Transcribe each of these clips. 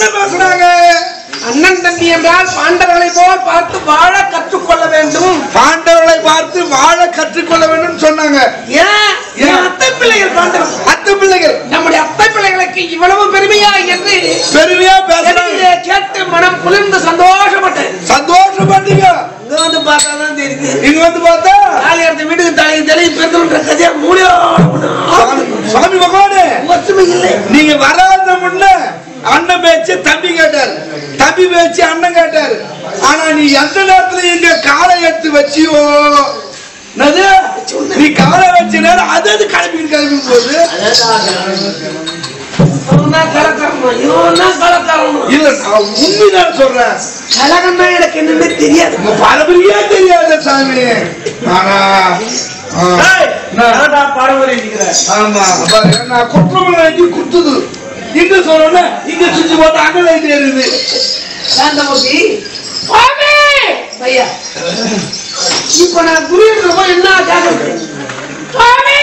என்ன பேசுறாங்க அண்ணன் தம்பி என்றால் பாண்டவர்களை போல் பார்த்து வாழ கற்றுக்கொள்ள வேண்டும் பாண்டவர்களை பார்த்து வாழ கற்றுக்கொள்ள வேண்டும் சொன்னாங்க ஏன் ஏன்? என் அத்தை பிள்ளைகள் பாண்டவர் அத்து பிள்ளைகள் நம்முடைய அத்தை பிள்ளைகளுக்கு இவ்வளவு பெருமையா என்று பெருமையா பேசுறாங்க என்னிலே கேட்டு மனம் குளிர்ந்து சந்தோஷப்பட்டேன் சந்தோஷப்பட்டீங்க இங்க வந்து பார்த்தாதான் தெரியுது இங்க வந்து பார்த்தா தாலி எடுத்த வீட்டுக்கு தலைக்கு தலை பெருந்துன்ற கதையா மூலியோட சுவாமி சுவாமி பகவானே ஒற்றுமை இல்லை நீங்க வராத முன்ன அண்ணன் பேச்சு தம்பி கேட்டாரு தம்பி பேச்சு அண்ணன் கேட்டாரு ஆனா நீ எந்த நேரத்துல எங்க காலை எடுத்து வச்சியோ என்னது? நீ காலை வச்ச நேரம் அது அது கிளம்பி கிளம்பி போகுது அவன்தான் கலக்காரமா இவன் கலக்காரமா இல்ல நான் உண்மைதான் சொல்றேன் கலகம்னா எனக்கு என்னன்னு தெரியாது உங்க பாரம்பரியா தெரியாத சாமி ஆனா ஆ, நான் ஆமா பாரு, நான் குற்றம் நினைச்சு குத்துது இங்க சொன்ன இங்க சுத்தி போட்டு அங்க லைட் ஏறுது சாந்தமூர்த்தி சுவாமி ஐயா இப்ப நான் குருவின் போய் என்ன கேட்கறது சுவாமி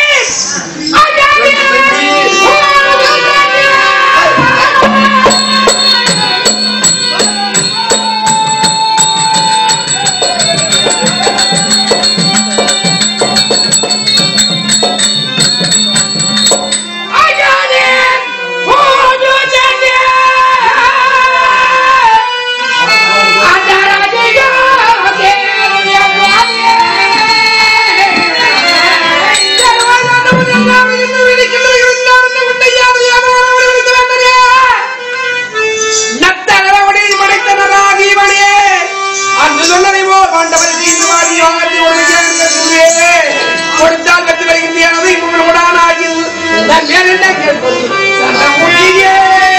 கொடுத்தால் வெற்றி வருகின்றன உங்களுடன் ஆகி நான் மேல் என்ன கேட்பது சண்டை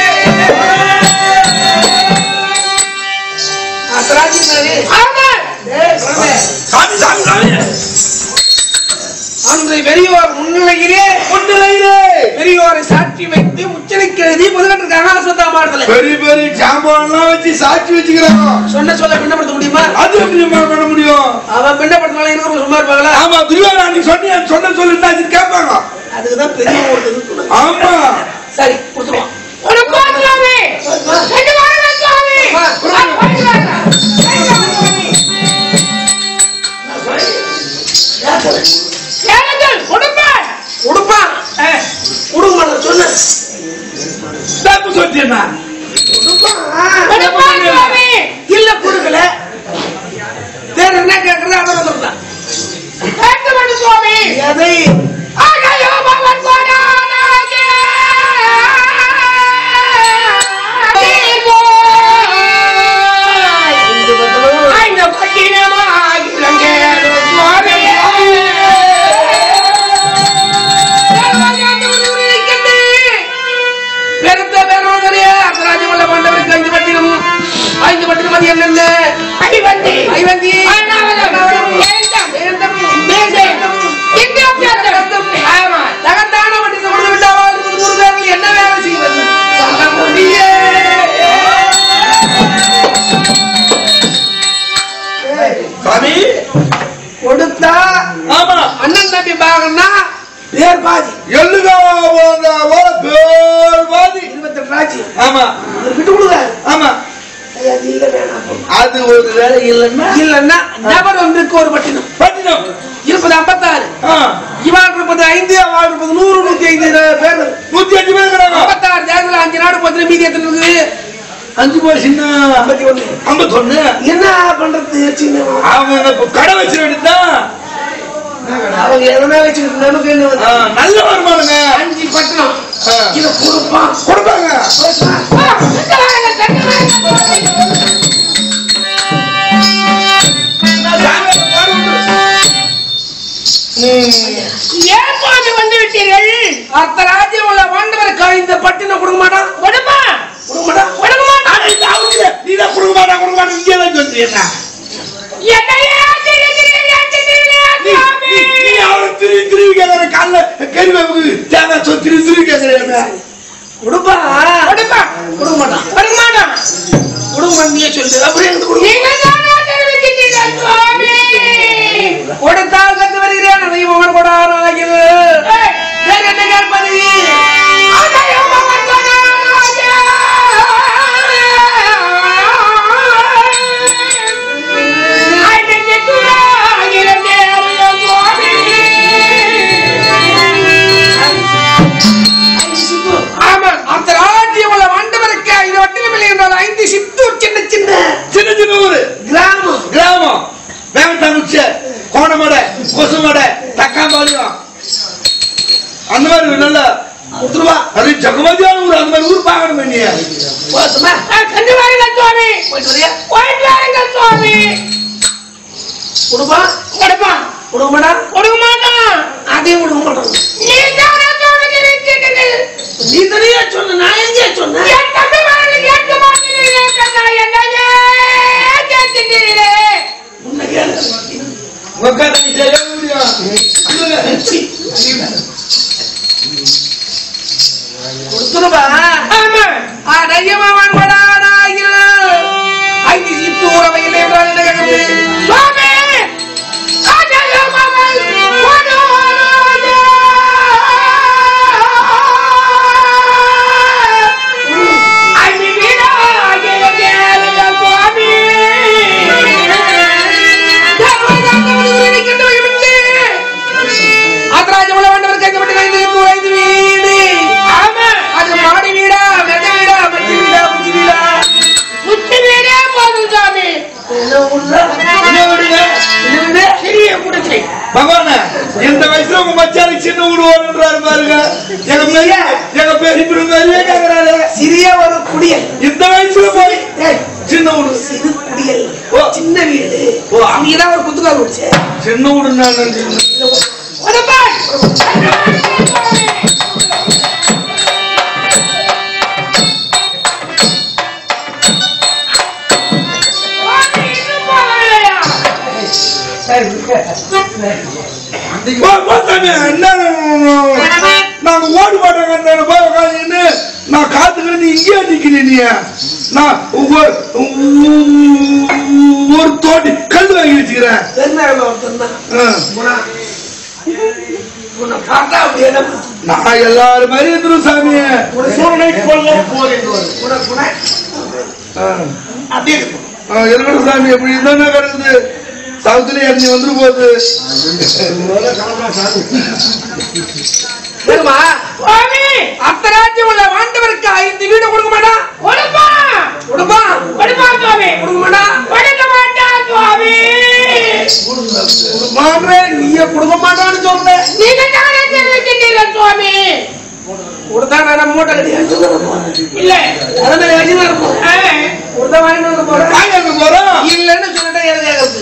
சாமி சாமி சாமி அன்று பெரியோர் முன்னிலையிலே முன்னிலையிலே பெரியோரை சாட்சி வைத்து முச்சரிக்கு எழுதி முதலமைச்சருக்காக அசுத்தமாடுதலை பெரிய பெரிய ஜாமான்லாம் வச்சு சாட்சி வச்சுக்கிறாங்க சொன்ன சொல்ல பின்னப்படுத்த முடியுமா அது எப்படி நம்ம பண்ண முடியும் அவன் பின்னப்படுத்தினால இன்னொரு சும்மா இருப்பாங்களா ஆமா துரியோதனா நீ சொன்னிய சொன்ன சொல்லிருந்தா அது கேட்பாங்க அதுக்குதான் பெரிய ஒரு ஆமா சரி கொடுத்துருவான் கொடுப்பான் கொடுங்க சொன்ன தப்பு சொல்லிட்டேனா இல்ல கொடுக்கல வேற என்ன கேக்குறது அதை வந்துடலாம் எதை பெருத்த பேரோதரே அசராஜமல்ல மண்டபருக்கு ஐந்து பட்டினம் ஐந்து பட்டினம் அது என்னென்ன ஐவந்தி ஐவந்தி தகத்தான வண்டி கொடுத்து விட்டால் நூறு பேர்கள் என்ன வேலை செய்வது சொல்ல முடியே சாமி கொடுத்தா ஆமா அண்ணன் தம்பி பாகம்னா பேர் பாதி எள்ளுகா போந்தாவோ பேர் வாதி இருபத்தெட்டு ராஜி ஆமா விட்டு கொடுக்காது ஆமா அது இல்ல வேணாம் அது ஒரு வேலை இல்லைன்னா இல்லன்னா நபர் ஒன்றுக்கு ஒரு பட்டினம் பட்டினம் இருப்பது ஐம்பத்தாறு ஆ, இவாள் இருப்பது ஐந்து அவள் இருப்பது நூறு நூத்தி ஐந்து பேர் நூத்தி அஞ்சு பேர் இருக்கிறாங்க ஐம்பத்தாறு தேர்தல் அஞ்சு நாடு பத்து மீதி எத்தனை இருக்குது அஞ்சு பேர் சின்ன ஐம்பத்தி ஒண்ணு ஐம்பத்தொன்னு என்ன பண்றது சின்ன அவங்க இப்ப கடை வச்சிட வேண்டியதுதான் அவங்க எதனா வச்சுக்கிட்டு நமக்கு என்ன வந்து? ஆ, நல்ல வருமானங்க அஞ்சு பட்டணம் ஆ. இதை கொடுப்பான் கொடுப்பாங்க ஏன் சுவாமி வந்து விட்டீர்கள் அத்த ராஜ்யம் உள்ள வாண்டவருக்கு இந்த பட்டினம் கொடுக்க மாட்டான் கொடுமா கொடுக்க மாட்டான் கொடுக்க மாட்டான் ஆனா இந்த அவங்க நீதான் கொடுக்க மாட்டா கொடுக்க மாட்டா இங்கே தான் சொல்றீங்க நீ நீ- நீ அவளை திரும்பி திரும்பி கேட்கற காலைல கேள்வி வைப்புக்கு தேங்காய் சொல் திரும்பி திரும்பி கேட்கறேன் கொடுப்பான் கொடுப்பான் கொடுக்க மாட்டான் கொடுக்க மாட்டான் கொடுக்க மாட்டியே சொல்லு அப்புறம் எனக்கு கொடுக்க கொடுத்தால் கத்து வருகிறேன் அதை மகன் கொடாராகில் வேற என்ன கேட்பது நல்ல கொடுத்துருவா அது ஜகமதியான ஊர் அந்த மாதிரி ஊர் பார்க்கணுமே நீ போதுமா கண்டு வாருங்க சுவாமி போயிட்டு வரியா போயிட்டு வாருங்க சுவாமி கொடுப்பா கொடுப்பான் கொடுக்க மாட்டான் கொடுக்க மாட்டான் அதையும் கொடுக்க மாட்டான் நீ தானே சொன்னது நீ தனியா சொன்ன நான் எங்கே சொன்னேன் என் தம்பி மகனை கேட்க மாட்டேங்கிறீர்களே கண்ணா என்னையே கேட்கிறீர்களே உன்னை கேளு உட்கார நீ செய்ய முடியும் கொடுத்துருவா ஆமா அடையவன் படாடாயில் ஐந்து சித்து உறவையில் என்றால் என்ன கேட்குது சுவாமி அடையவன் ஐந்து வீடா கேளுங்க சுவாமி ஆத்ராஜ உள்ள வேண்டவர் கேட்கப்பட்ட ஐந்து ஐந்து வீடு அது மாடி வீடா மெத வீடா மெத்தி வீடா உச்சி வீடா உச்சி வீடே போதும் சாமி என்ன வீடுங்க? சிறிய குடிசை பகவானே, இந்த வயசுல உங்க மச்சானுக்கு சின்ன வீடு ஓடுன்றாரு பாருங்க எங்க பெரிய எங்க பெரிய பெரிய கேக்குறாரு சிறிய ஒரு குடியல் இந்த வயசுல போய் ஏய், சின்ன வீடு சிறு குடியல் ஓ. சின்ன வீடு ஓ. அங்கதான் ஒரு குத்துக்கால் குடிச்சு சின்ன வீடு நான் நினைச்சிருந்தேன். போ, போ சாமி, என்ன நாங்க ஓடு மாட்டோங்க போய் உட்காந்து நான் காத்துக்கிறேன் நீ இங்கேயே நிக்கிறீ நீ நான் ஒரு ஒரு தோட்டி கல் வாங்கி வச்சுக்கிறேன் பெருநாள் ஒருத்தன் தான் ஆ. குணா. உன்னை பார்த்தா அப்படியே தான் நான் எல்லாரும் மாதிரி இருந்துரும் சாமி சூழ்நிலை கொள்ள போகின்றது குண குண ஆ. அப்படியே இருக்கும் ஆ, இருக்கட்டும் சாமி எப்படி இருந்தா கிடக்குது சவுத்துல இறங்கி வந்துரு போகுது வருமா சுவாமி அத்தராஜ்யம் உள்ள வாண்டவருக்கு ஐந்து வீடு கொடுக்க மாட்டான் கொடுப்பா கொடுப்பா கொடுப்பா சுவாமி கொடுக்க மாட்டான் கொடுக்க மாட்டான் சுவாமி மாடுறேன் நீயே கொடுக்க மாட்டான்னு சொல்ற நீங்க தானே தெரிவிக்கின்றீங்க சுவாமி கொடுத்தா நான் மூட்டை கிடையாது இல்ல அதான் வெளியே இருக்கும் கொடுத்தா வாங்கிட்டு வந்து போறேன் வாங்க அங்க போறோம் இல்லன்னு சொல்லிட்டு எனக்கு கேட்கறது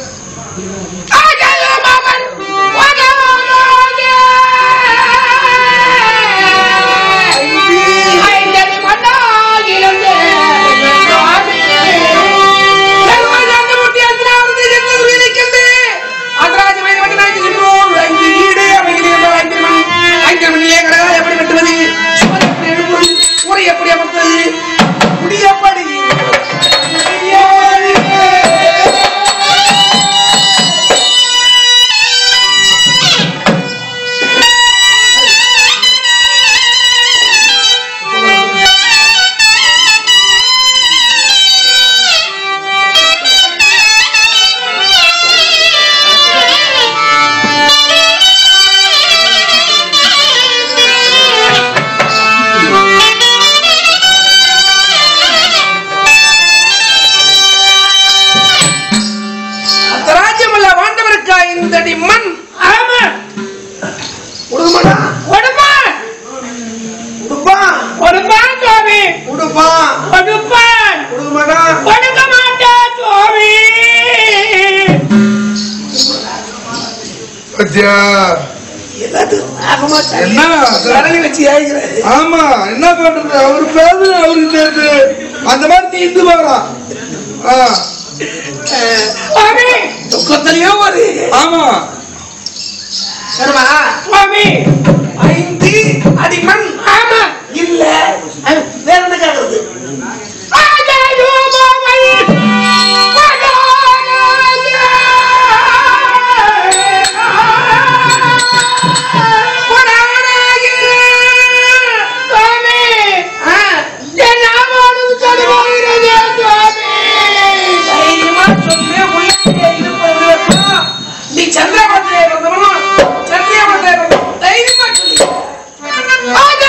எப்படி அமர்த்தது குடி எப்படி அந்த ராஜ்யமல்ல வாண்டவருக்கா இந்த அடி மண் ஆமா உடுமாடா உடுமா உடுப்பான் உடுப்பான் சுவாமி உடுப்பான் உடுப்பான் உடுமாடா உடுக்க மாட்டா சுவாமி பத்தியா என்ன? சரணி வச்சு ஏழுகிறாரு ஆமா என்ன பண்றது அவரு பேரு அவருக்கு தெரியுது அந்த மாதிரி நீ இந்து போறான் சுவாமி துக்கத்திலையும் ஒரு ஆமா வருமா சுவாமி ஐந்து அடிமண் ஆமா இல்ல அஹ், வேற என்ன கேக்குறது நீ சந்திரபத்திரே சந்திரபத்திரே தைரியமா சொல்லி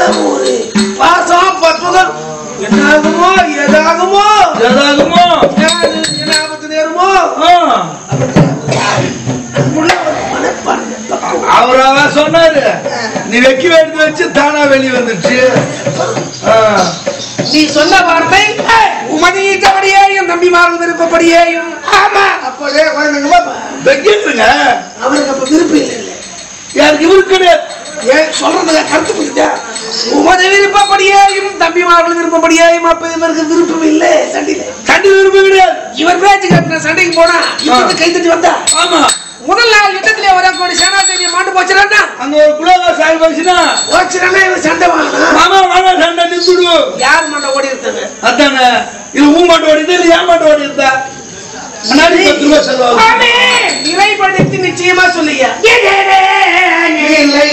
ஒரு பாசம் பற்றுதல் என்னாகுமோ ஏதாகுமோ ஏதாகுமோ ஏது என்ன ஆபத்து நேருமோ ஆ. உள்ள ஒரு மனப்பான்மை பக்குவம். அவராவா சொன்னாரு நீ வெக்கி எடுத்து வச்சு தானா வெளியே வந்துருச்சு ஆ. நீ சொன்ன வார்த்தை உமதி இட்டபடியேயும் தம்பிமார்கள் விருப்பப்படியேயும் ஆமா அப்போதே குழந்தைங்க வெக்கிட்டுருங்க அவனுக்கு அப்ப விருப்பம் இல்லை இல்லை யாருக்கு இவருக்கு கிடையாது ஏன் சொல்றதுல கருத்து புரியுதா உமது விருப்பப்படியேயும் தம்பிமார்கள் விருப்பப்படியேயும் அப்ப இவருக்கு விருப்பம் இல்லை சண்டையில கண்டு விருப்பம் கிடையாது இவர் பேச்சு கட்டின சண்டைக்கு போனா யுத்தத்துக்கு கை தட்டி வந்தா ஆமா முதல் நாள் யுத்தத்திலே ஒரு கோடி சேனாதேவியை மாண்டு போச்சுனா அங்க ஒரு குலோகா சாய் போச்சுன்னா போச்சுனா இவன் சண்டை வாங்கினா மாமா மாமா சண்டை நின்றுடு யார் மண்டை ஓடி இருந்தாங்க அதானே இது ஊ மாட்டு ஓடிது இல்ல ஏன் மாட்டு ஓடி இருந்தா முன்னாடி பத்து ரூபாய் செலவாகும் ஆமே நிறைப்படுத்தி நிச்சயமா சொல்லியா இல்லை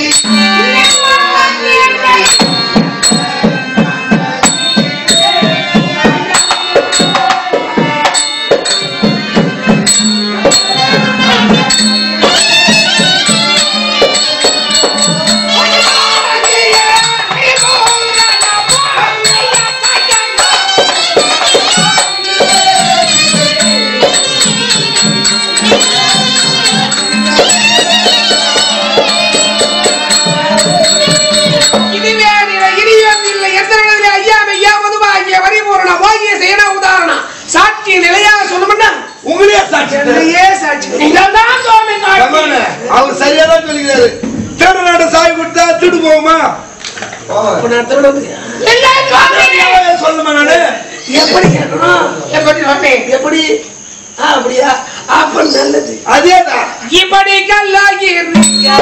இதுவே நிலை இனியும் இல்லை எத்தனை ஐயா மெய்யா மதுவாகிய வரிபூரண வாகிய சேனா உதாரண சாட்சி நிலையாக சொல்லணும்னா உங்களே சாட்சி என்னையே சாட்சி இதெல்லாம் சுவாமி ரமண, அவர் சரியா தான் சொல்லிக்கிறாரு தேட நாட்ட சாய் கொடுத்தா திட்டு போகுமா சொல்லுமா நானு எப்படி கேட்கணும் எப்படி சுவாமி எப்படி ஆ, அப்படியா அப்ப நல்லது அதேதான் இப்படி கல்லாகி இருக்க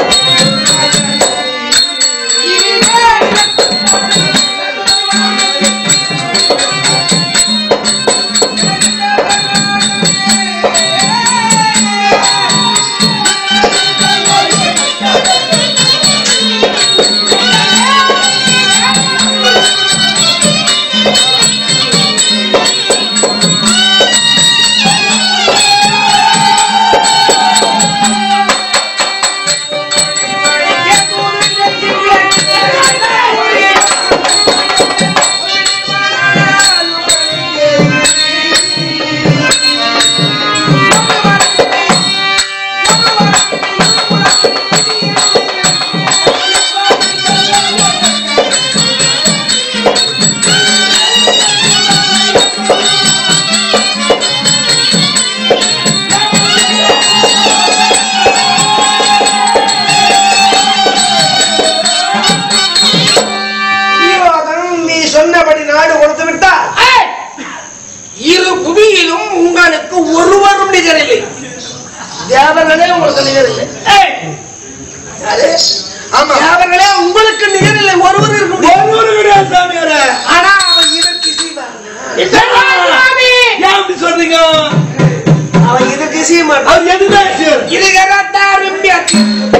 ஈரோதன் நீ சொன்னபடி நாடு கொடுத்து விட்டால் இரு புவியிலும் உங்களுக்கு ஒருவரும் நிகரில்லை தேவர்களே உங்களுக்கு நிகரில்லை யாரு? ஆமா தேவர்களே உங்களுக்கு நிகரில்லை ஒருவர் இருக்க முடியாது ஒருவரு கிடையாது சாமியார ஆனா அவன் இதற்கு செய்வானா? ஏன் அப்படி சொல்றீங்க அவன் இதற்கு செய்ய மாட்டான் அவர் எதுவுமே செய்யல. இது கரத்தாரும் வியாதி.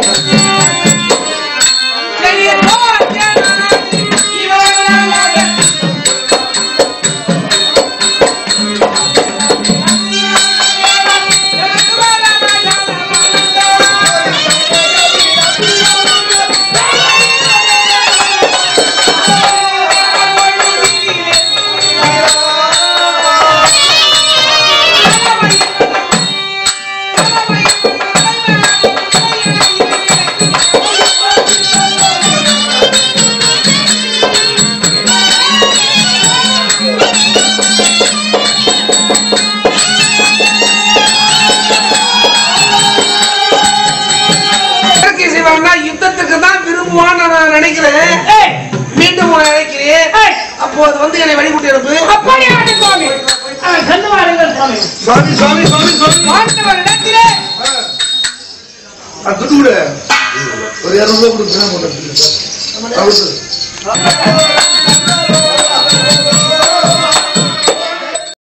சரி, போ, இவர்களாக இயற்கை செய்வான்னா யுத்தத்துக்கு தான் விரும்புவான்னு நான் நினைக்கிறேன் மீண்டும் உன்னை அழைக்கிறேன் அப்போ அது வந்து என்னை வழிபட்டு இருப்பு அப்படி ஆண்டு சுவாமி அவன் சென்று வாருங்கள் சுவாமி சுவாமி சுவாமி சுவாமி சுவாமி ஆண்டவர் இடத்திலே அது துட்டு கொடு ஒரு இரநூறுவா கொடுத்து போட்டு